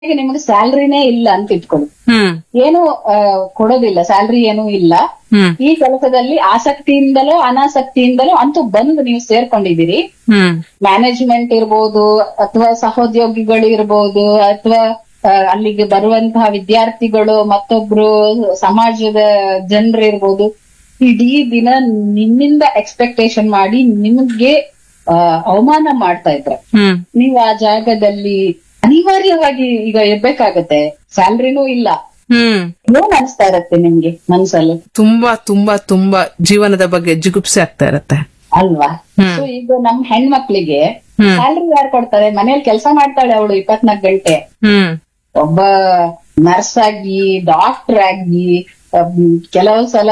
ಈಗ ನಿಮ್ಗೆ ಸ್ಯಾಲ್ರಿನೇ ಇಲ್ಲ ಅಂತ ಇಟ್ಕೊಳ್ಳಿ ಹ್ಮ್ ಏನು ಆ, ಕೊಡೋದಿಲ್ಲ ಸ್ಯಾಲ್ರಿ ಏನೂ ಇಲ್ಲ ಹ್ಮ್ ಈ ಕೆಲಸದಲ್ಲಿ ಆಸಕ್ತಿಯಿಂದಲೋ ಅನಾಸಕ್ತಿಯಿಂದಲೋ ಅಂತೂ ಬಂದು ನೀವು ಸೇರ್ಕೊಂಡಿದ್ದೀರಿ ಹ್ಮ್ ಮ್ಯಾನೇಜ್ಮೆಂಟ್ ಇರ್ಬೋದು ಅಥವಾ ಸಹೋದ್ಯೋಗಿಗಳು ಇರ್ಬೋದು ಅಥವಾ ಆ, ಅಲ್ಲಿಗೆ ಬರುವಂತಹ ವಿದ್ಯಾರ್ಥಿಗಳು ಮತ್ತೊಬ್ರು ಸಮಾಜದ ಜನರು ಇರ್ಬೋದು ಇಡೀ ದಿನ ನಿಮ್ಮಿಂದ ಎಕ್ಸ್ಪೆಕ್ಟೇಷನ್ ಮಾಡಿ ನಿಮ್ಗೆ ಆ, ಅವಮಾನ ಮಾಡ್ತಾ ಇದ್ರೆ ಹ್ಮ್ ನೀವು ಆ ಜಾಗದಲ್ಲಿ ಅನಿವಾರ್ಯವಾಗಿ ಈಗ ಇರ್ಬೇಕಾಗತ್ತೆ ಸ್ಯಾಲ್ರಿನೂ ಇಲ್ಲ ಹ್ಮ್ ಏನ್ ಅನಿಸ್ತಾ ಇರತ್ತೆ ನಿಮ್ಗೆ ಮನ್ಸಲ್ಲಿ ತುಂಬಾ ತುಂಬಾ ತುಂಬಾ ಜೀವನದ ಬಗ್ಗೆ ಜಿಗುಪ್ಸೆ ಆಗ್ತಾ ಇರತ್ತೆ ಅಲ್ವಾ ಹ್ಮ್. ಸೊ ಈಗ ನಮ್ ಹೆಣ್ಮಕ್ಳಿಗೆ ಹ್ಮ್. ಸ್ಯಾಲ್ರಿ ಯಾರು ಕೊಡ್ತಾರೆ ಮನೇಲಿ ಕೆಲಸ ಮಾಡ್ತಾಳೆ ಅವಳು ಇಪ್ಪತ್ನಾಲ್ಕು ಗಂಟೆ ಹ್ಮ್ ಒಬ್ಬ ನರ್ಸ್ ಆಗಿ ಡಾಕ್ಟರ್ ಆಗಿ ಅಮ್, ಕೆಲವು ಸಲ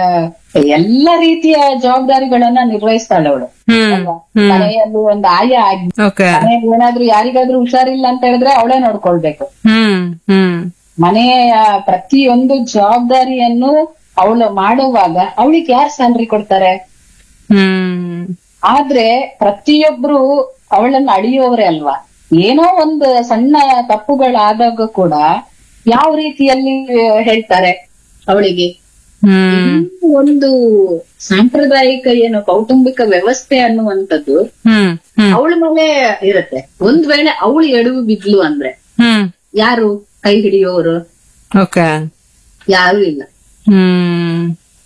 ಎಲ್ಲ ರೀತಿಯ ಜವಾಬ್ದಾರಿಗಳನ್ನ ನಿರ್ವಹಿಸ್ತಾಳೆ ಅವಳು ಹ್ಮ್ ಹ್ಮ್ ಮನೆಯಲ್ಲಿ ಒಂದು ಆಯ ಆಗಿ ಓಕೆ ಮನೆಯಲ್ಲಿ ಏನಾದ್ರೂ ಯಾರಿಗಾದ್ರೂ ಹುಷಾರಿಲ್ಲ ಅಂತ ಹೇಳಿದ್ರೆ ಅವಳೇ ನೋಡ್ಕೊಳ್ಬೇಕು ಹ್ಮ್ ಹ್ಮ್ ಮನೆಯ ಪ್ರತಿಯೊಂದು ಜವಾಬ್ದಾರಿಯನ್ನು ಅವಳು ಮಾಡುವಾಗ ಅವಳಿಗೆ ಯಾರು ಸ್ಯಾಲ್ರಿ ಕೊಡ್ತಾರೆ ಹ್ಮ್ ಆದ್ರೆ ಪ್ರತಿಯೊಬ್ರು ಅವಳನ್ನ ಅಳಿಯೋವ್ರೆ ಅಲ್ವಾ ಏನೋ ಒಂದು ಸಣ್ಣ ತಪ್ಪುಗಳಾದಾಗ ಕೂಡ ಯಾವ ರೀತಿಯಲ್ಲಿ ಹೇಳ್ತಾರೆ ಅವಳಿಗೆ ಹ್ಮ್ ಈ ಒಂದು ಸಾಂಪ್ರದಾಯಿಕ ಏನು ಕೌಟುಂಬಿಕ ವ್ಯವಸ್ಥೆ ಅನ್ನುವಂಥದ್ದು ಹ್ಮ್ ಹ್ಮ್ ಅವಳ ಮೇಲೆ ಇರುತ್ತೆ ಒಂದ್ ವೇಳೆ ಅವಳು ಎಡವು ಬಿದ್ಲು ಅಂದ್ರೆ ಹ್ಮ್ ಯಾರು ಕೈ ಹಿಡಿಯೋರು ಓಕೆ ಯಾರು ಇಲ್ಲ ಹ್ಮ್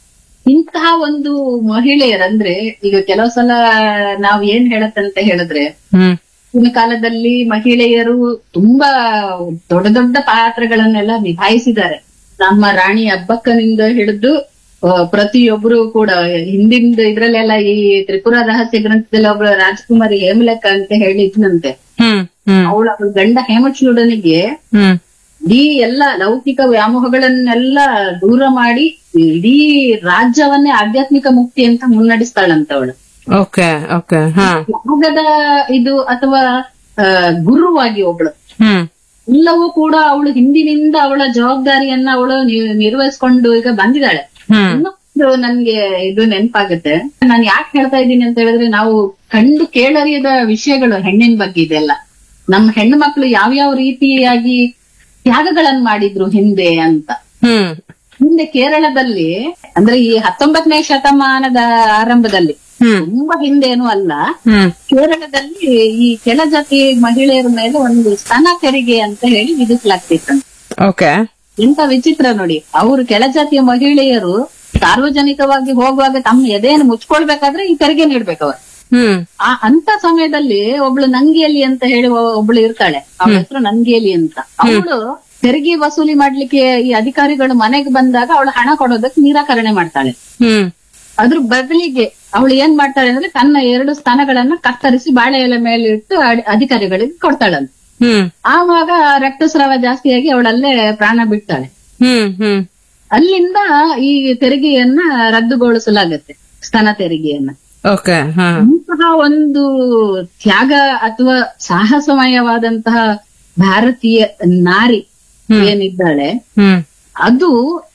ಇಂತಹ ಒಂದು ಮಹಿಳೆಯರಂದ್ರೆ ಈಗ ಕೆಲವು ಸಲ ನಾವ್ ಏನ್ ಹೇಳತ್ತಂತ ಹೇಳಿದ್ರೆ ಹ್ಮ್ ಹಿಂದಿನ ಕಾಲದಲ್ಲಿ ಮಹಿಳೆಯರು ತುಂಬಾ ದೊಡ್ಡ ದೊಡ್ಡ ಪಾತ್ರಗಳನ್ನೆಲ್ಲ ನಿಭಾಯಿಸಿದ್ದಾರೆ ನಮ್ಮ ರಾಣಿ ಅಬ್ಬಕ್ಕನಿಂದ ಹಿಡಿದು ಆ, ಪ್ರತಿಯೊಬ್ರು ಕೂಡ ಹಿಂದಿಂದ ಇದ್ರಲ್ಲೆಲ್ಲ ಈ ತ್ರಿಪುರ ರಹಸ್ಯ ಗ್ರಂಥದಲ್ಲಿ ಒಬ್ಬಳು ರಾಜಕುಮಾರಿ ಹೇಮಲಕ್ಕ ಅಂತ ಹೇಳಿದ್ನಂತೆ ಹ್ಮ್ ಹ್ಮ್ ಅವಳ ಅವಳ ಗಂಡ ಹೇಮಚೂಡನಿಗೆ ಹ್ಮ್ ಇಡೀ ಎಲ್ಲ ಲೌಕಿಕ ವ್ಯಾಮೋಹಗಳನ್ನೆಲ್ಲ ದೂರ ಮಾಡಿ ಇಡೀ ರಾಜ್ಯವನ್ನೇ ಆಧ್ಯಾತ್ಮಿಕ ಮುಕ್ತಿ ಅಂತ ಮುನ್ನಡೆಸ್ತಾಳಂತ ಅವಳು ಓಕೆ ಓಕೆ ಹಾ ಯಾಗದ ಇದು ಅಥವಾ ಆ, ಗುರುವಾಗಿ ಒಬ್ಳು ಹ್ಮ್ ಎಲ್ಲವೂ ಕೂಡ ಅವಳು ಹಿಂದಿನಿಂದ ಅವಳ ಜವಾಬ್ದಾರಿಯನ್ನ ಅವಳು ನಿ- ನಿರ್ವಹಿಸ್ಕೊಂಡು ಈಗ ಬಂದಿದ್ದಾಳೆ ಹ್ಮ್ ಇನ್ನೊಂದು ನನ್ಗೆ ಇದು ನೆನಪಾಗುತ್ತೆ ನಾನು ಯಾಕೆ ಹೇಳ್ತಾ ಇದ್ದೀನಿ ಅಂತ ಹೇಳಿದ್ರೆ ನಾವು ಕಂಡು ಕೇಳರಿಯದ ವಿಷಯಗಳು ಹೆಣ್ಣಿನ ಬಗ್ಗೆ ಇದೆಲ್ಲ ನಮ್ಮ ಹೆಣ್ಣು ಮಕ್ಕಳು ಯಾವ್ಯಾವ ರೀತಿಯಾಗಿ ತ್ಯಾಗಗಳನ್ನ ಮಾಡಿದ್ರು ಹಿಂದೆ ಅಂತ ಹ್ಮ್ ಹಿಂದೆ ಕೇರಳದಲ್ಲಿ ಅಂದ್ರೆ ಈ ಹತ್ತೊಂಬತ್ತನೇ ಶತಮಾನದ ಆರಂಭದಲ್ಲಿ ಹ್ಮ್ ತುಂಬಾ ಹಿಂದೇನು ಅಲ್ಲ ಹ್ಮ್ ಕೇರಳದಲ್ಲಿ ಈ ಕೆಳಜಾತಿ ಮಹಿಳೆಯರ ಮೇಲೆ ಒಂದು ಸ್ತನ ತೆರಿಗೆ ಅಂತ ಹೇಳಿ ವಿಧಿಸಲಾಗ್ತಿತ್ತಂತೆ ಓಕೆ ಇಂತ ವಿಚಿತ್ರ ನೋಡಿ ಅವರು ಕೆಳಜಾತಿಯ ಮಹಿಳೆಯರು ಸಾರ್ವಜನಿಕವಾಗಿ ಹೋಗುವಾಗ ತಮ್ಮ ಎದೆಯನ್ನು ಮುಚ್ಕೊಳ್ಬೇಕಾದ್ರೆ ಈ ತೆರಿಗೆ ನೀಡ್ಬೇಕು ಅವರು ಹ್ಮ್ ಆ ಅಂತ ಸಮಯದಲ್ಲಿ ಒಬ್ಳು ನಂಗೇಲಿ ಅಂತ ಹೇಳಿ ಒ- ಒಬ್ಳು ಇರ್ತಾಳೆ ಅವಳ ಹೆಸರು ನಂಗೇಲಿ ಅಂತ ಅವಳು ತೆರಿಗೆ ವಸೂಲಿ ಮಾಡ್ಲಿಕ್ಕೆ ಈ ಅಧಿಕಾರಿಗಳು ಮನೆಗೆ ಬಂದಾಗ ಅವಳು ಹಣ ಕೊಡೋದಕ್ಕೆ ನಿರಾಕರಣೆ ಮಾಡ್ತಾಳೆ ಹ್ಮ್ ಅದ್ರ ಬದಲಿಗೆ ಅವಳು ಏನ್ ಮಾಡ್ತಾಳೆ ಅಂದ್ರೆ ತನ್ನ ಎರಡು ಸ್ತನಗಳನ್ನ ಕತ್ತರಿಸಿ ಬಾಳೆ ಎಲೆ ಮೇಲೆ ಇಟ್ಟು ಅಡ್- ಅಧಿಕಾರಿಗಳಿಗೆ ಕೊಡ್ತಾಳಂತ ಹ್ಮ್ ಆವಾಗ ರಕ್ತಸ್ರಾವ ಜಾಸ್ತಿಯಾಗಿ ಅವಳಲ್ಲೇ ಪ್ರಾಣ ಬಿಡ್ತಾಳೆ ಹ್ಮ್ ಹ್ಮ್ ಅಲ್ಲಿಂದ ಈ ತೆರಿಗೆಯನ್ನ ರದ್ದುಗೊಳಿಸಲಾಗತ್ತೆ ಸ್ತನ ತೆರಿಗೆಯನ್ನ ಓಕೆ ಹಾ ಇಂತಹ ಒಂದು ತ್ಯಾಗ ಅಥವಾ ಸಾಹಸಮಯವಾದಂತಹ ಭಾರತೀಯ ನಾರಿ ಏನಿದ್ದಾಳೆ ಹ್ಮ್ ಅದು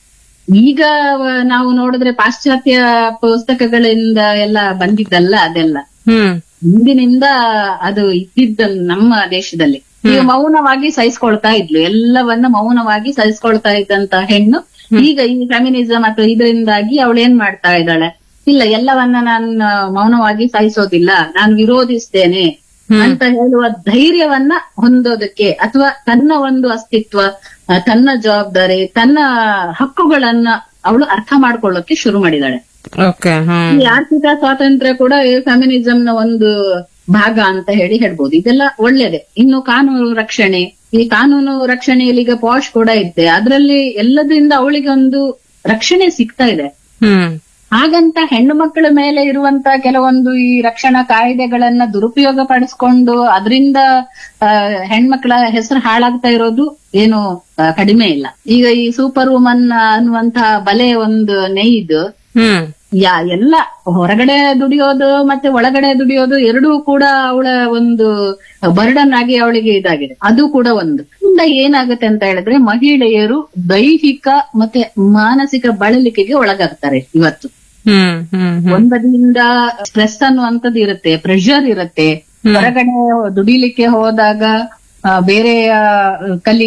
ಈಗ ನಾವು ನೋಡಿದ್ರೆ ಪಾಶ್ಚಾತ್ಯ ಪುಸ್ತಕಗಳಿಂದ ಎಲ್ಲ ಬಂದಿದ್ದಲ್ಲ ಅದೆಲ್ಲ ಹ್ಮ್ ಹಿಂದಿನಿಂದ ಅದು ಇದ್ದಿದ್ದ ನಮ್ಮ ದೇಶದಲ್ಲಿ ಈಗ ಮೌನವಾಗಿ ಸಹಿಸ್ಕೊಳ್ತಾ ಇದ್ಲು ಎಲ್ಲವನ್ನ ಮೌನವಾಗಿ ಸಹಿಸ್ಕೊಳ್ತಾ ಇದ್ದಂತ ಹೆಣ್ಣು ಈಗ ಈ ಫೆಮಿನಿಸಂ ಅಥವಾ ಇದರಿಂದಾಗಿ ಅವಳು ಏನ್ ಮಾಡ್ತಾ ಇದ್ದಾಳೆ ಇಲ್ಲ ಎಲ್ಲವನ್ನ ನಾನು ಮೌನವಾಗಿ ಸಹಿಸೋದಿಲ್ಲ ನಾನು ವಿರೋಧಿಸ್ತೇನೆ ಅಂತ ಹೇಳುವ ಧೈರ್ಯವನ್ನ ಹೊಂದೋದಕ್ಕೆ ಅಥವಾ ತನ್ನ ಒಂದು ಅಸ್ತಿತ್ವ ಆ, ತನ್ನ ಜವಾಬ್ದಾರಿ ತನ್ನ ಹಕ್ಕುಗಳನ್ನ ಅವಳು ಅರ್ಥ ಮಾಡ್ಕೊಳ್ಳೋಕೆ ಶುರು ಮಾಡಿದಾಳೆ ಓಕೆ ಹ್ಮ್ ಈ ಆರ್ಥಿಕ ಸ್ವಾತಂತ್ರ್ಯ ಕೂಡ ಫೆಮಿನಿಸಂ ನ ಒಂದು ಭಾಗ ಅಂತ ಹೇಳಿ ಹೇಳ್ಬೋದು ಇದೆಲ್ಲ ಒಳ್ಳೇದೆ ಇನ್ನು ಕಾನೂನು ರಕ್ಷಣೆ ಈ ಕಾನೂನು ರಕ್ಷಣೆಯಲ್ಲಿ ಈಗ ಪಾಶ್ ಕೂಡ ಇದೆ ಅದರಲ್ಲಿ ಎಲ್ಲದರಿಂದ ಅವಳಿಗೆ ಒಂದು ರಕ್ಷಣೆ ಸಿಗ್ತಾ ಇದೆ ಹ್ಮ್ ಹಾಗಂತ ಹೆಣ್ಣು ಮಕ್ಕಳ ಮೇಲೆ ಇರುವಂತ ಕೆಲವೊಂದು ಈ ರಕ್ಷಣಾ ಕಾಯ್ದೆಗಳನ್ನ ದುರುಪಯೋಗ ಪಡಿಸ್ಕೊಂಡು ಅದರಿಂದ ಹೆಣ್ಮಕ್ಳ ಹೆಸರು ಹಾಳಾಗ್ತಾ ಇರೋದು ಏನು ಆ, ಕಡಿಮೆ ಇಲ್ಲ ಈಗ ಈ ಸೂಪರ್ ವುಮನ್ ಅನ್ನುವಂತ ಬಲೆ ಒಂದು ನೇಯ್ದು ಹ್ಮ್ ಯಾ ಎಲ್ಲ ಹೊರಗಡೆ ದುಡಿಯೋದು ಮತ್ತೆ ಒಳಗಡೆ ದುಡಿಯೋದು ಎರಡೂ ಕೂಡ ಅವಳ ಒಂದು ಬರ್ಡನ್ ಆಗಿ ಅವಳಿಗೆ ಇದಾಗಿದೆ ಅದು ಕೂಡ ಒಂದು ಇಂದ ಏನಾಗುತ್ತೆ ಅಂತ ಹೇಳಿದ್ರೆ ಮಹಿಳೆಯರು ದೈಹಿಕ ಮತ್ತೆ ಮಾನಸಿಕ ಬಳಲಿಕೆಗೆ ಒಳಗಾಗ್ತಾರೆ ಇವತ್ತು ಹ್ಮ್ ಹ್ಮ್ ಹ್ಮ್ ಒಂದ್ ಬದಿಯಿಂದ ಸ್ಟ್ರೆಸ್ ಅನ್ನುವಂಥದ್ದು ಇರುತ್ತೆ ಪ್ರೆಷರ್ ಇರುತ್ತೆ ಹೊರಗಡೆ ದುಡಿಲಿಕ್ಕೆ ಹೋದಾಗ ಆ, ಬೇರೆಯ ಕಲ್ಲಿ